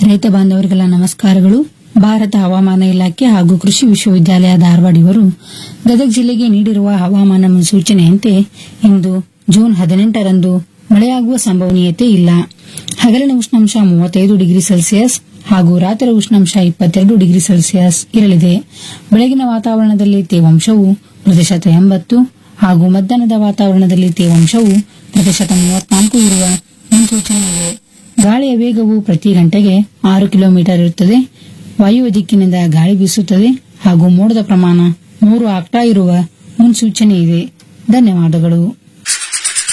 ರೈತ ಬಾಂಧವರಿಗೆಲ್ಲ ನಮಸ್ಕಾರಗಳು ಭಾರತ ಹವಾಮಾನ ಇಲಾಖೆ ಹಾಗೂ ಕೃಷಿ ವಿಶ್ವವಿದ್ಯಾಲಯ ಧಾರವಾಡ ಇವರು ಗದಗ ಜಿಲ್ಲೆಗೆ ನೀಡಿರುವ ಹವಾಮಾನ ಮುನ್ಸೂಚನೆಯಂತೆ ಇಂದು ಜೂನ್ ಹದಿನೆಂಟರಂದು ಮಳೆಯಾಗುವ ಸಂಭವನೀಯತೆ ಇಲ್ಲ ಹಗಲಿನ ಉಷ್ಣಾಂಶ ಮೂವತ್ತೈದು ಡಿಗ್ರಿ ಸೆಲ್ಸಿಯಸ್ ಹಾಗೂ ರಾತ್ರಿ ಉಷ್ಣಾಂಶ ಇಪ್ಪತ್ತೆರಡು ಡಿಗ್ರಿ ಸೆಲ್ಸಿಯಸ್ ಇರಲಿದೆ ಬೆಳಗಿನ ವಾತಾವರಣದಲ್ಲಿ ತೇವಾಂಶವು ಪ್ರತಿಶತ ಎಂಬತ್ತು ಹಾಗೂ ಮಧ್ಯಾಹ್ನದ ವಾತಾವರಣದಲ್ಲಿ ತೇವಾಂಶವು ಪ್ರತಿಶತ ಮೂವತ್ನಾಲ್ಕು ಇರುವ ಮುನ್ಸೂಚನೆ ಇದೆ ಗಾಳಿಯ ವೇಗವು ಪ್ರತಿ ಗಂಟೆಗೆ ಆರು ಕಿಲೋಮೀಟರ್ ಇರುತ್ತದೆ ವಾಯುವ್ಯ ದಿಕ್ಕಿನಿಂದ ಗಾಳಿ ಬೀಸುತ್ತದೆ ಹಾಗೂ ಮೋಡದ ಪ್ರಮಾಣ ಮೂರು ಆಕ್ಟಾ ಇರುವ ಮುನ್ಸೂಚನೆ ಇದೆ ಧನ್ಯವಾದಗಳು